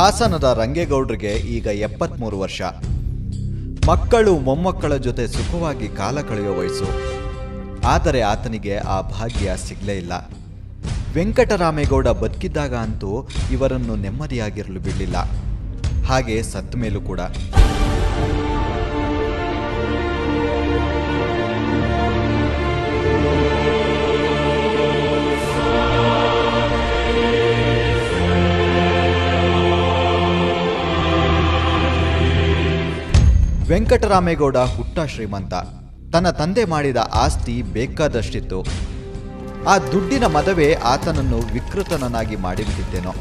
ಹಾಸನದ ರಂಗೇಗೌಡ್ರಿಗೆ ಈಗ ಎಪ್ಪತ್ಮೂರು ವರ್ಷ ಮಕ್ಕಳು ಮೊಮ್ಮಕ್ಕಳ ಜೊತೆ ಸುಖವಾಗಿ ಕಾಲ ಕಳೆಯೋ ವಯಸ್ಸು ಆದರೆ ಆತನಿಗೆ ಆ ಭಾಗ್ಯ ಸಿಗಲೇ ಇಲ್ಲ ವೆಂಕಟರಾಮೇಗೌಡ ಬದುಕಿದ್ದಾಗ ಅಂತೂ ಇವರನ್ನು ನೆಮ್ಮದಿಯಾಗಿರಲು ಬಿಡಲಿಲ್ಲ ಹಾಗೆ ಸತ್ತ ಮೇಲೂ ಕೂಡ ವೆಂಕಟರಾಮೇಗೌಡ ಹುಟ್ಟ ಶ್ರೀಮಂತ ತನ್ನ ತಂದೆ ಮಾಡಿದ ಆಸ್ತಿ ಬೇಕಾದಷ್ಟಿತ್ತು ಆ ದುಡ್ಡಿನ ಮದವೇ ಆತನನ್ನು ವಿಕೃತನನ್ನಾಗಿ ಮಾಡಿಬಿಟ್ಟಿದ್ದೇನೋ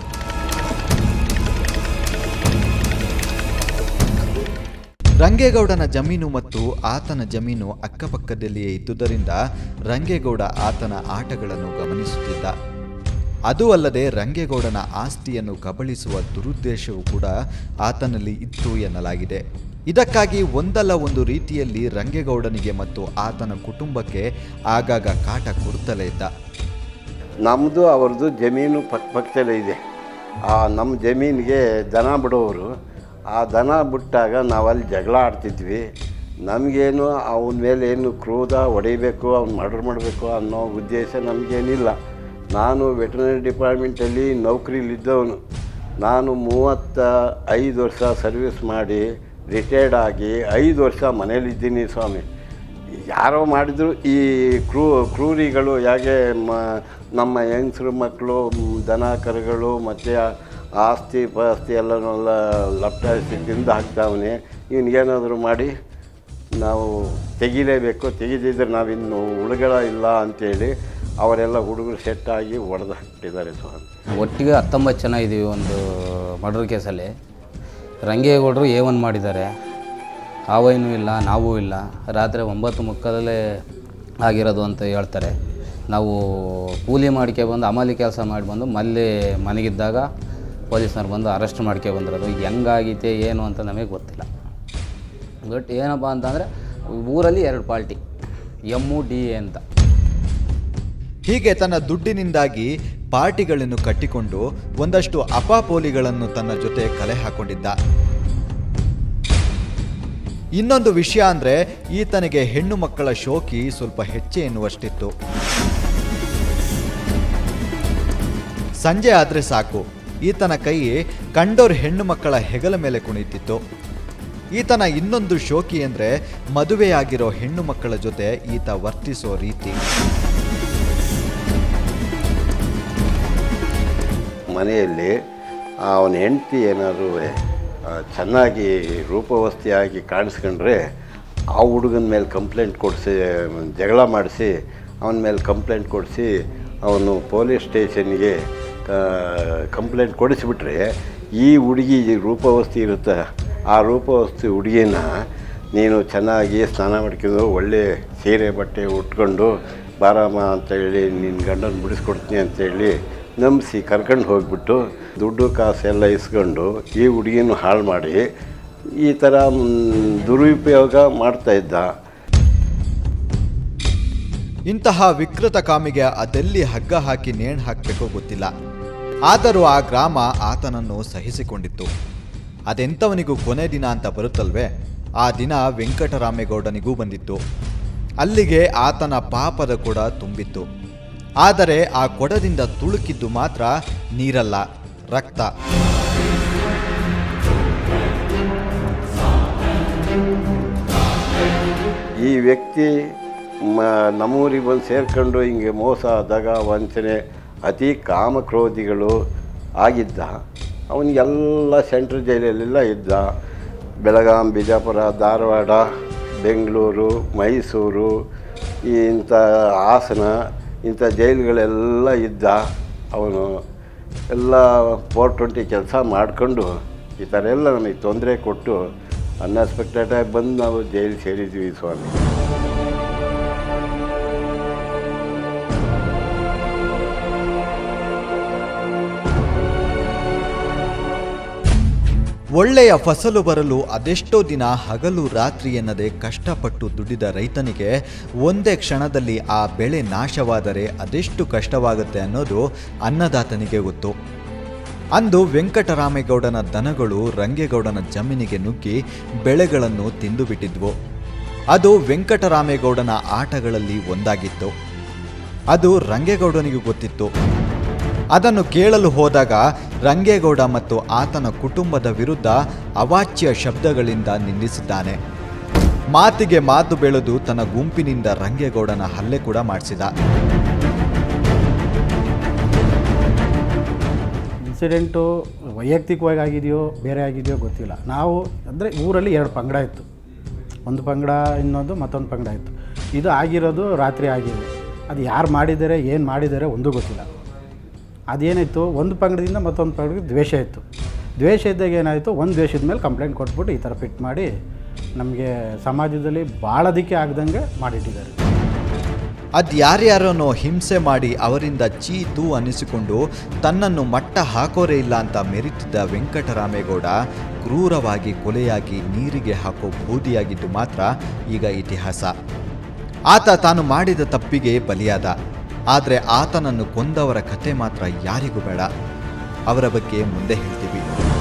ರಂಗೇಗೌಡನ ಜಮೀನು ಮತ್ತು ಆತನ ಜಮೀನು ಅಕ್ಕಪಕ್ಕದಲ್ಲಿಯೇ ಇದ್ದುದರಿಂದ ರಂಗೇಗೌಡ ಆತನ ಆಟಗಳನ್ನು ಗಮನಿಸುತ್ತಿದ್ದ ಅದೂ ಅಲ್ಲದೆ ರಂಗೇಗೌಡನ ಆಸ್ತಿಯನ್ನು ಕಬಳಿಸುವ ದುರುದ್ದೇಶವೂ ಕೂಡ ಆತನಲ್ಲಿ ಇತ್ತು ಎನ್ನಲಾಗಿದೆ ಇದಕ್ಕಾಗಿ ಒಂದಲ್ಲ ಒಂದು ರೀತಿಯಲ್ಲಿ ರಂಗೇಗೌಡನಿಗೆ ಮತ್ತು ಆತನ ಕುಟುಂಬಕ್ಕೆ ಆಗಾಗ ಕಾಟ ಕೊಡುತ್ತಲೇ ಇದ್ದ ನಮ್ಮದು ಅವ್ರದ್ದು ಜಮೀನು ಪಕ್ಕ ಪಕ್ಕದಲ್ಲೇ ಇದೆ ಆ ನಮ್ಮ ಜಮೀನಿಗೆ ದನ ಬಿಡೋರು ಆ ದನ ಬಿಟ್ಟಾಗ ನಾವಲ್ಲಿ ಜಗಳ ಆಡ್ತಿದ್ವಿ ನಮಗೇನು ಅವನ ಮೇಲೆ ಏನು ಕ್ರೋಧ ಹೊಡಿಬೇಕು ಅವ್ನು ಮರ್ಡರ್ ಮಾಡಬೇಕು ಅನ್ನೋ ಉದ್ದೇಶ ನಮಗೇನಿಲ್ಲ ನಾನು ವೆಟರ್ನರಿ ಡಿಪಾರ್ಟ್ಮೆಂಟಲ್ಲಿ ನೌಕರಿಲಿದ್ದವನು ನಾನು ಮೂವತ್ತ ಐದು ವರ್ಷ ಸರ್ವಿಸ್ ಮಾಡಿ ರಿಟೈರ್ಡ್ ಆಗಿ ಐದು ವರ್ಷ ಮನೇಲಿದ್ದೀನಿ ಸ್ವಾಮಿ ಯಾರೋ ಮಾಡಿದ್ರು ಈ ಕ್ರೂ ಕ್ರೂರಿಗಳು ಹೇಗೆ ಮ ನಮ್ಮ ಹೆಂಗಸ್ರು ಮಕ್ಕಳು ಮ್, ದನ ಕರುಗಳು ಮತ್ತು ಆಸ್ತಿ ಪಾಸ್ತಿ ಎಲ್ಲನೆಲ್ಲ ಲಪ್ಟಾಯಿಸಿ ತಿಂದು ಹಾಕ್ತಾವನೆ ಇವನಿಗೇನಾದರೂ ಮಾಡಿ ನಾವು ತೆಗಿಲೇಬೇಕು ತೆಗಿದಿದ್ರೆ ನಾವಿನ್ನು ಉಳುಗಳ ಇಲ್ಲ ಅಂತೇಳಿ ಅವರೆಲ್ಲ ಹುಡುಗರು ಸೆಟ್ಟಾಗಿ ಹೊಡೆದು ಹಾಕ್ಬಿಟ್ಟಿದ್ದಾರೆ ಸ್ವಾಮಿ ಒಟ್ಟಿಗೆ ಹತ್ತೊಂಬತ್ತು ಜನ ಇದ್ದೀವಿ ಒಂದು ಮರ್ಡರ್ ಕೇಸಲ್ಲಿ ರಂಗೇಗೌಡರು ಎ ಒನ್ ಮಾಡಿದ್ದಾರೆ ಆವೈನೂ ಇಲ್ಲ ನಾವೂ ಇಲ್ಲ ರಾತ್ರಿ ಒಂಬತ್ತು ಮುಕ್ಕದಲ್ಲೇ ಆಗಿರೋದು ಅಂತ ಹೇಳ್ತಾರೆ ನಾವು ಕೂಲಿ ಮಾಡ್ಕೆ ಬಂದು ಅಮಲಿ ಕೆಲಸ ಮಾಡಿ ಬಂದು ಮಲ್ಲಿ ಮನೆಗಿದ್ದಾಗ ಪೊಲೀಸ್ನವ್ರು ಬಂದು ಅರೆಸ್ಟ್ ಮಾಡ್ಕೆ ಬಂದಿರೋದು ಹೆಂಗಾಗೈತೆ ಏನು ಅಂತ ನಮಗೆ ಗೊತ್ತಿಲ್ಲ ಬಟ್ ಏನಪ್ಪ ಅಂತಂದರೆ ಊರಲ್ಲಿ ಎರಡು ಪಾರ್ಟಿ ಎಮ್ಮು ಡಿ ಎ ಅಂತ ಹೀಗೆ ತನ್ನ ದುಡ್ಡಿನಿಂದಾಗಿ ಪಾರ್ಟಿಗಳನ್ನು ಕಟ್ಟಿಕೊಂಡು ಒಂದಷ್ಟು ಅಪಾಪೋಲಿಗಳನ್ನು ತನ್ನ ಜೊತೆ ಕಲೆ ಹಾಕೊಂಡಿದ್ದ ಇನ್ನೊಂದು ವಿಷಯ ಅಂದ್ರೆ ಈತನಿಗೆ ಹೆಣ್ಣು ಮಕ್ಕಳ ಶೋಕಿ ಸ್ವಲ್ಪ ಹೆಚ್ಚೆ ಎನ್ನುವಷ್ಟಿತ್ತು ಸಂಜೆ ಆದ್ರೆ ಸಾಕು ಈತನ ಕೈ ಕಂಡೋರ್ ಹೆಣ್ಣು ಮಕ್ಕಳ ಹೆಗಲ ಮೇಲೆ ಕುಣಿತಿತ್ತು ಈತನ ಇನ್ನೊಂದು ಶೋಕಿ ಅಂದ್ರೆ ಮದುವೆಯಾಗಿರೋ ಹೆಣ್ಣು ಮಕ್ಕಳ ಜೊತೆ ಈತ ವರ್ತಿಸೋ ರೀತಿ ಮನೆಯಲ್ಲಿ ಅವನ ಹೆಂಡತಿ ಏನಾದರೂ ಚೆನ್ನಾಗಿ ರೂಪವಸ್ತಿಯಾಗಿ ಕಾಣಿಸ್ಕೊಂಡ್ರೆ ಆ ಹುಡುಗನ ಮೇಲೆ ಕಂಪ್ಲೇಂಟ್ ಕೊಡಿಸಿ ಜಗಳ ಮಾಡಿಸಿ ಅವನ ಮೇಲೆ ಕಂಪ್ಲೇಂಟ್ ಕೊಡಿಸಿ ಅವನು ಪೊಲೀಸ್ ಸ್ಟೇಷನ್ಗೆ ಕಂಪ್ಲೇಂಟ್ ಕೊಡಿಸಿಬಿಟ್ರೆ ಈ ಹುಡುಗಿ ರೂಪವಸ್ತಿ ಇರುತ್ತೆ ಆ ರೂಪವಸ್ತಿ ಹುಡುಗಿನ ನೀನು ಚೆನ್ನಾಗಿ ಸ್ನಾನ ಮಾಡ್ಕೊಂಡು ಒಳ್ಳೆ ಸೀರೆ ಬಟ್ಟೆ ಉಟ್ಕೊಂಡು ಬಾರಮ್ಮ ಅಂತೇಳಿ ನಿನ್ನ ಗಂಡನ ಬಿಡಿಸ್ಕೊಡ್ತೀನಿ ಅಂತೇಳಿ ನಂಬಿಸಿ ಕರ್ಕೊಂಡು ಹೋಗ್ಬಿಟ್ಟು ದುಡ್ಡು ಕಾಸು ಎಲ್ಲ ಇಸ್ಕೊಂಡು ಈ ಹುಡುಗಿನ ಹಾಳು ಮಾಡಿ ಈ ಥರ ಮ್, ದುರುಪಯೋಗ ಮಾಡ್ತಾ ಇದ್ದ ಇಂತಹ ವಿಕೃತ ಕಾಮಿಗೆ ಅದೆಲ್ಲಿ ಹಗ್ಗ ಹಾಕಿ ನೇಣು ಹಾಕಬೇಕೋ ಗೊತ್ತಿಲ್ಲ ಆದರೂ ಆ ಗ್ರಾಮ ಆತನನ್ನು ಸಹಿಸಿಕೊಂಡಿತ್ತು ಅದೆಂಥವನಿಗೂ ಕೊನೆ ದಿನ ಅಂತ ಬರುತ್ತಲ್ವೇ ಆ ದಿನ ವೆಂಕಟರಾಮೇಗೌಡನಿಗೂ ಬಂದಿತ್ತು ಅಲ್ಲಿಗೆ ಆತನ ಪಾಪದ ಕೊಡ ತುಂಬಿತ್ತು ಆದರೆ ಆ ಕೊಡದಿಂದ ತುಳುಕಿದ್ದು ಮಾತ್ರ ನೀರಲ್ಲ ರಕ್ತ ಈ ವ್ಯಕ್ತಿ ಮ ನಮ್ಮೂರಿಗೆ ಬಂದು ಸೇರ್ಕೊಂಡು ಹಿಂಗೆ ಮೋಸ ದಗ ವಂಚನೆ ಅತಿ ಕಾಮಕ್ರೋಧಿಗಳು ಆಗಿದ್ದ ಅವನಿಗೆಲ್ಲ ಸೆಂಟ್ರಲ್ ಜೈಲಲ್ಲೆಲ್ಲ ಇದ್ದ ಬೆಳಗಾಂ ಬಿಜಾಪುರ ಧಾರವಾಡ ಬೆಂಗಳೂರು ಮೈಸೂರು ಈ ಇಂಥ ಹಾಸನ ಇಂಥ ಜೈಲುಗಳೆಲ್ಲ ಇದ್ದ ಅವನು ಎಲ್ಲ ಫೋರ್ ಟ್ವೆಂಟಿ ಕೆಲಸ ಮಾಡಿಕೊಂಡು ಈ ಥರ ಎಲ್ಲ ನಮಗೆ ತೊಂದರೆ ಕೊಟ್ಟು ಅನ್ಎಕ್ಸ್ಪೆಕ್ಟೆಡ್ ಆಗಿ ಬಂದು ನಾವು ಜೈಲು ಸೇರಿದ್ವಿ ಸ್ವಾಮಿ ಒಳ್ಳೆಯ ಫಸಲು ಬರಲು ಅದೆಷ್ಟೋ ದಿನ ಹಗಲು ರಾತ್ರಿ ಎನ್ನದೆ ಕಷ್ಟಪಟ್ಟು ದುಡಿದ ರೈತನಿಗೆ ಒಂದೇ ಕ್ಷಣದಲ್ಲಿ ಆ ಬೆಳೆ ನಾಶವಾದರೆ ಅದೆಷ್ಟು ಕಷ್ಟವಾಗುತ್ತೆ ಅನ್ನೋದು ಅನ್ನದಾತನಿಗೆ ಗೊತ್ತು ಅಂದು ವೆಂಕಟರಾಮೇಗೌಡನ ದನಗಳು ರಂಗೇಗೌಡನ ಜಮೀನಿಗೆ ನುಗ್ಗಿ ಬೆಳೆಗಳನ್ನು ತಿಂದು ಬಿಟ್ಟಿದ್ವು ಅದು ವೆಂಕಟರಾಮೇಗೌಡನ ಆಟಗಳಲ್ಲಿ ಒಂದಾಗಿತ್ತು ಅದು ರಂಗೇಗೌಡನಿಗೂ ಗೊತ್ತಿತ್ತು ಅದನ್ನು ಕೇಳಲು ಹೋದಾಗ ರಂಗೇಗೌಡ ಮತ್ತು ಆತನ ಕುಟುಂಬದ ವಿರುದ್ಧ ಅವಾಚ್ಯ ಶಬ್ದಗಳಿಂದ ನಿಂದಿಸಿದ್ದಾನೆ ಮಾತಿಗೆ ಮಾತು ಬೆಳೆದು ತನ್ನ ಗುಂಪಿನಿಂದ ರಂಗೇಗೌಡನ ಹಲ್ಲೆ ಕೂಡ ಮಾಡಿಸಿದ ಇನ್ಸಿಡೆಂಟು ವೈಯಕ್ತಿಕವಾಗಿ ಆಗಿದೆಯೋ ಬೇರೆ ಆಗಿದೆಯೋ ಗೊತ್ತಿಲ್ಲ ನಾವು ಅಂದರೆ ಊರಲ್ಲಿ ಎರಡು ಪಂಗಡ ಇತ್ತು ಒಂದು ಪಂಗಡ ಇನ್ನೊಂದು ಮತ್ತೊಂದು ಪಂಗಡ ಇತ್ತು ಇದು ಆಗಿರೋದು ರಾತ್ರಿ ಆಗಿದೆ ಅದು ಯಾರು ಮಾಡಿದ್ದಾರೆ ಏನು ಮಾಡಿದ್ದಾರೆ ಒಂದೂ ಗೊತ್ತಿಲ್ಲ ಅದೇನಿತ್ತು ಒಂದು ಪಂಗಡದಿಂದ ಮತ್ತೊಂದು ಪಂಗಡಕ್ಕೆ ದ್ವೇಷ ಇತ್ತು ದ್ವೇಷ ಇದ್ದಾಗ ಏನಾಯಿತು ಒಂದು ದ್ವೇಷದ ಮೇಲೆ ಕಂಪ್ಲೇಂಟ್ ಕೊಟ್ಬಿಟ್ಟು ಈ ಥರ ಫಿಟ್ ಮಾಡಿ ನಮಗೆ ಸಮಾಜದಲ್ಲಿ ಬಾಳೋದಕ್ಕೆ ಆಗ್ದಂಗೆ ಮಾಡಿಟ್ಟಿದ್ದಾರೆ ಅದ್ ಯಾರ್ಯಾರನ್ನೋ ಹಿಂಸೆ ಮಾಡಿ ಅವರಿಂದ ಚೀತು ಅನ್ನಿಸಿಕೊಂಡು ತನ್ನನ್ನು ಮಟ್ಟ ಹಾಕೋರೇ ಇಲ್ಲ ಅಂತ ಮೆರಿತಿದ್ದ ವೆಂಕಟರಾಮೇಗೌಡ ಕ್ರೂರವಾಗಿ ಕೊಲೆಯಾಗಿ ನೀರಿಗೆ ಹಾಕೋ ಬೂದಿಯಾಗಿದ್ದು ಮಾತ್ರ ಈಗ ಇತಿಹಾಸ ಆತ ತಾನು ಮಾಡಿದ ತಪ್ಪಿಗೆ ಬಲಿಯಾದ ಆದರೆ ಆತನನ್ನು ಕೊಂದವರ ಕತೆ ಮಾತ್ರ ಯಾರಿಗೂ ಬೇಡ ಅವರ ಬಗ್ಗೆ ಮುಂದೆ ಹೇಳ್ತೀವಿ